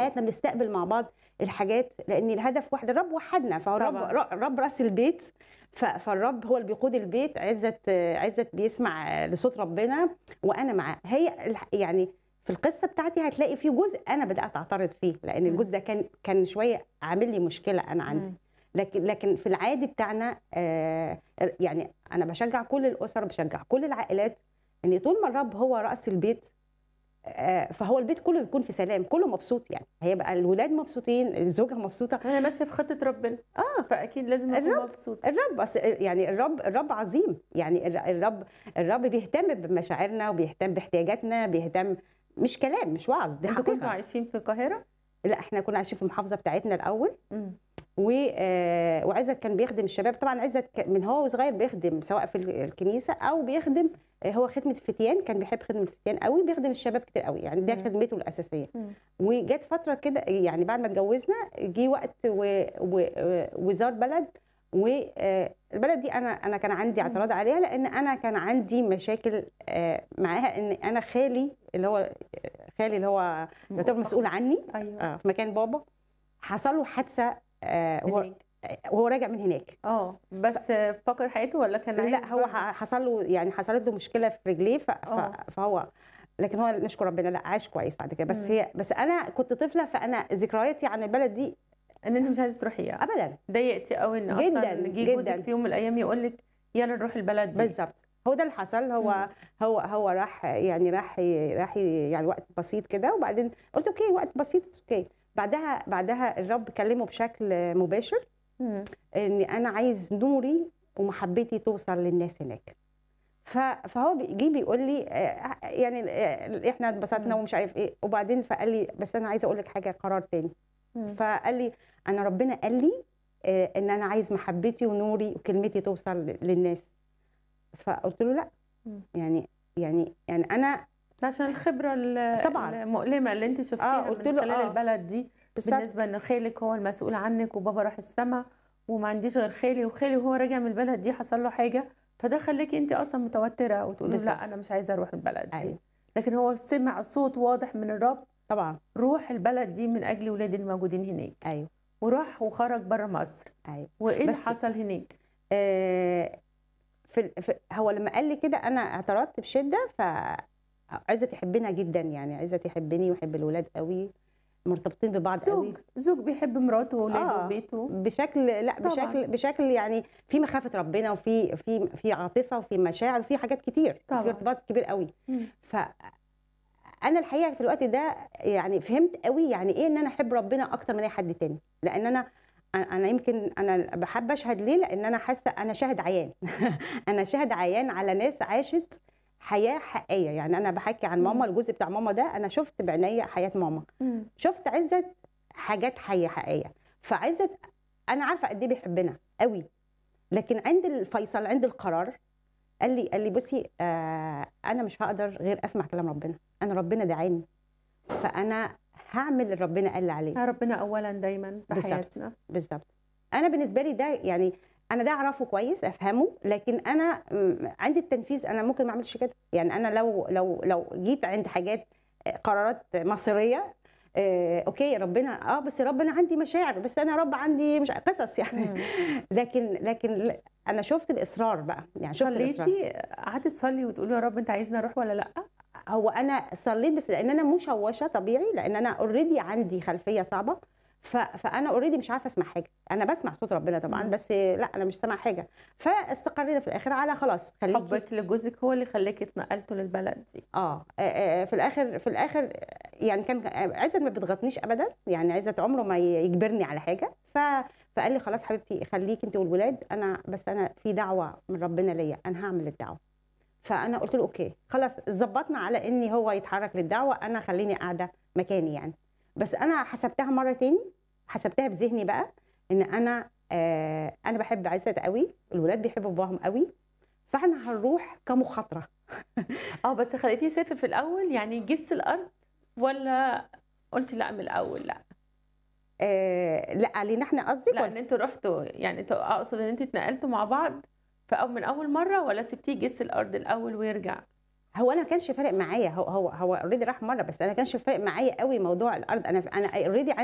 حياتنا بنستقبل مع بعض الحاجات لان الهدف واحد الرب وحدنا فالرب طبعاً. الرب راس البيت ف- فالرب هو اللي بيقود البيت عزت عزت بيسمع لصوت ربنا وانا معاه هي الح- يعني في القصه بتاعتي هتلاقي في جزء انا بدات اعترض فيه لان مم. الجزء ده كان كان شويه عامل لي مشكله انا عندي مم. لكن لكن في العادي بتاعنا آه، يعني انا بشجع كل الاسر بشجع كل العائلات ان طول ما الرب هو راس البيت آه، فهو البيت كله بيكون في سلام كله مبسوط يعني هيبقى الولاد مبسوطين الزوجه مبسوطه انا ماشيه في خطه ربنا اه فاكيد لازم اكون الرب- مبسوطه الرب أص- يعني الرب الرب عظيم يعني الر- الرب الرب بيهتم بمشاعرنا وبيهتم باحتياجاتنا بيهتم مش كلام مش وعظ دي انتوا كنتوا حقيقه عايشين في القاهره لا احنا كنا عايشين في المحافظه بتاعتنا الاول مم. و آه، وعزت كان بيخدم الشباب طبعا عزت ك- من هو صغير بيخدم سواء في ال- الكنيسه او بيخدم آه، هو خدمه الفتيان كان بيحب خدمه الفتيان قوي بيخدم الشباب كتير قوي يعني ده مم. خدمته الاساسيه مم. وجت فتره كده يعني بعد ما اتجوزنا جه وقت و- و- وزار بلد والبلد دي انا انا كان عندي مم. اعتراض عليها لان انا كان عندي مشاكل آه، معاها ان انا خالي اللي هو خالي اللي هو يعتبر مسؤول عني ايوه آه، في مكان بابا حصل له حادثه آه، هو هناك. وهو راجع من هناك اه بس فقد حياته ولا كان عايش لا هو برضه؟ ح- حصل له يعني حصلت له مشكله في رجليه ف- ف- آه. فهو لكن هو نشكر ربنا لا عاش كويس بعد كده بس مم. هي بس انا كنت طفله فانا ذكرياتي عن البلد دي ان انت مش عايزه تروحيها ابدا ضايقتي قوي ان جداً، اصلا جه جداً. جوزك في يوم من الايام يقول لك يلا نروح البلد دي بالظبط هو ده اللي حصل هو مم. هو هو راح يعني راح راح يعني وقت بسيط كده وبعدين قلت اوكي وقت بسيط اوكي بعدها بعدها الرب كلمه بشكل مباشر مم. ان انا عايز نوري ومحبتي توصل للناس هناك ف- فهو بي- جه بيقول لي آه، يعني آه، احنا اتبسطنا مم. ومش عارف ايه وبعدين فقال لي بس انا عايزه اقول لك حاجه قرار تاني مم. فقال لي انا ربنا قال لي آه، ان انا عايز محبتي ونوري وكلمتي توصل للناس فقلت له لا مم. يعني يعني يعني انا عشان الخبره ال- طبعاً. المؤلمه اللي انت شفتيها قلت من له خلال آه. البلد دي بالظبط بالنسبه ان خالك هو المسؤول عنك وبابا راح السما وما عنديش غير خالي وخالي وهو راجع من البلد دي حصل له حاجه فده خلاكي انت اصلا متوتره وتقولي بالظبط. لا انا مش عايزه اروح البلد دي أيوة. لكن هو سمع صوت واضح من الرب طبعا روح البلد دي من اجل ولادي الموجودين هناك ايوه وراح وخرج بره مصر ايوه وايه اللي بس- حصل هناك آه، في في هو لما قال لي كده انا اعترضت بشده ف عزت يحبنا جدا يعني عزت يحبني ويحب الولاد قوي مرتبطين ببعض قوي زوج زوج بيحب مراته واولاده آه. وبيته بشكل لا طبعاً. بشكل بشكل يعني في مخافه ربنا وفي في في عاطفه وفي مشاعر وفي حاجات كتير طبعاً. في ارتباط كبير قوي مم. ف انا الحقيقه في الوقت ده يعني فهمت قوي يعني ايه ان انا احب ربنا اكتر من اي حد تاني لان انا انا يمكن انا بحب اشهد ليه لان انا حاسه انا شاهد عيان انا شاهد عيان على ناس عاشت حياه حقيقيه يعني انا بحكي عن ماما مم. الجزء بتاع ماما ده انا شفت بعينيا حياه ماما مم. شفت عزت حاجات حيه حقيقيه فعزت انا عارفه قد ايه بيحبنا قوي لكن عند الفيصل عند القرار قال لي قال لي بصي آه انا مش هقدر غير اسمع كلام ربنا انا ربنا دعاني فانا هعمل اللي ربنا قال لي عليه يا ربنا اولا دايما في بالظبط. حياتنا بالظبط انا بالنسبه لي ده يعني انا ده اعرفه كويس افهمه لكن انا م، عند التنفيذ انا ممكن ما اعملش كده يعني انا لو لو لو جيت عند حاجات آه، قرارات مصيريه آه، اوكي ربنا اه بس ربنا عندي مشاعر بس انا رب عندي مش قصص يعني مم. لكن لكن لا، انا شفت الاصرار بقى يعني شفت الاصرار صليتي قعدتي تصلي وتقولي يا رب انت عايزني اروح ولا لا هو انا صليت بس لان انا مشوشه طبيعي لان انا اوريدي عندي خلفيه صعبه ف... فانا اوريدي مش عارفه اسمع حاجه انا بسمع صوت ربنا طبعا مم. بس لا انا مش سامع حاجه فاستقرينا في الاخر على خلاص خليكي حبك لجوزك هو اللي خلاكي اتنقلتوا للبلد دي اه آه، آه، في الاخر في الاخر يعني كان عزت ما بتضغطنيش ابدا يعني عزت عمره ما يجبرني على حاجه ف فقال لي خلاص حبيبتي خليك انت والولاد انا بس انا في دعوه من ربنا ليا انا هعمل الدعوه فانا قلت له اوكي خلاص ظبطنا على اني هو يتحرك للدعوه انا خليني قاعده مكاني يعني بس انا حسبتها مره تاني حسبتها بذهني بقى ان انا آه انا بحب عزت قوي الولاد بيحبوا باباهم قوي فاحنا هنروح كمخاطره اه بس خليتيه يسافر في الاول يعني جس الارض ولا قلتي لا من الاول لا آه لا لينا احنا قصدك لا ولا ان انتوا رحتوا يعني انتوا اقصد ان انتوا اتنقلتوا مع بعض فأو من اول مره ولا سبتيه يجس الارض الاول ويرجع هو انا ما كانش فارق معايا هو هو هو اوريدي راح مره بس انا ما كانش فارق معايا قوي موضوع الارض انا انا اوريدي